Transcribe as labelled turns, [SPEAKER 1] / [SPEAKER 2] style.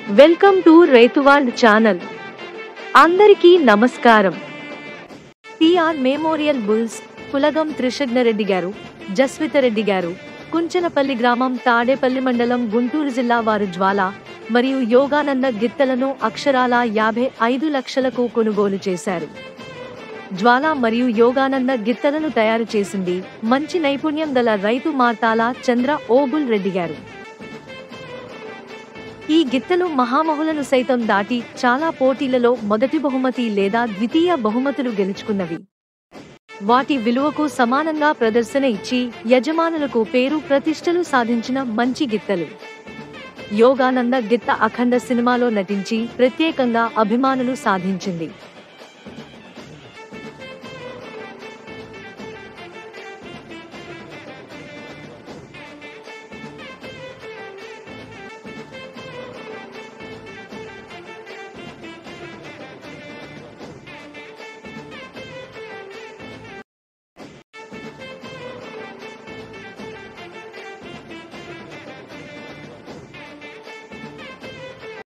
[SPEAKER 1] welcome to రైతువాల్డ్ channel అందరికీ నమస్కారం TR memorial bulls Pulagam Trishagna Reddy గారు జస్వితరెడ్డి గారు కుంచనపల్లి గ్రామం తాడేపల్లి మండలం గుంటూరు జిల్లా వారు జ్వాల మరియు యోగానంద గిత్తలను అక్షరాల యాభై ఐదు లక్షలకు కొనుగోలు చేశారు జ్వాల మరియు యోగానంద గిత్తలను తయారు చేసింది మంచి నైపుణ్యం గల రైతు మార్తాల చంద్ర ఓబుల్ రెడ్డి గారు ఈ గిత్తలు మహామహులను సైతం దాటి చాలా పోటీలలో మొదటి బహుమతి లేదా ద్వితీయ బహుమతులు గెలుచుకున్నవి వాటి విలువకు సమానంగా ప్రదర్శన ఇచ్చి యజమానులకు పేరు ప్రతిష్టలు సాధించిన మంచి గిత్తలు యోగానంద గిత్త అఖండ సినిమాలో నటించి ప్రత్యేకంగా అభిమానులు సాధించింది